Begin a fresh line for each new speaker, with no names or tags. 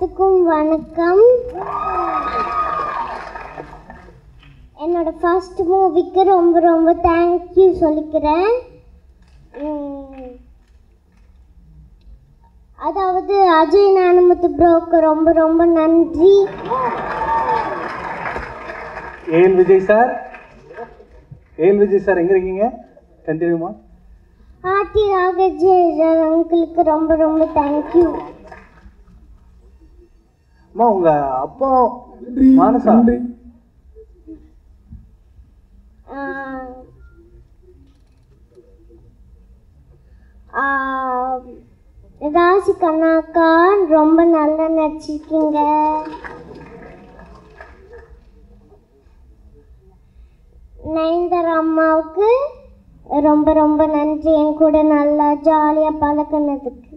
எல்லாத்துக்கும் வணக்கம் என்னோட ஃபர்ஸ்ட் மூவிக்கு ரொம்ப ரொம்ப தேங்க்யூ சொல்லிக்கிறேன் உம், அதாவது அஜய் நானுமுத்து ப்ரோக்கு ரொம்ப ரொம்ப நன்றி
AL Vijay sir AL Vijay sir எங்க இருக்கீங்க கண்டினியூமா
ஆர்டி ராகஜய் அங்கிளுக்கு ரொம்ப ரொம்ப தேங்க்யூ
அம்மா உங்க அப்பா மானசா ராசி கண்ணாக்கா ரொம்ப நல்லா நடிச்சிருக்கீங்க நயன்தாரா அம்மாவுக்கு ரொம்ப ரொம்ப நன்றி என் கூட நல்லா ஜாலியாக பழக்கினதுக்கு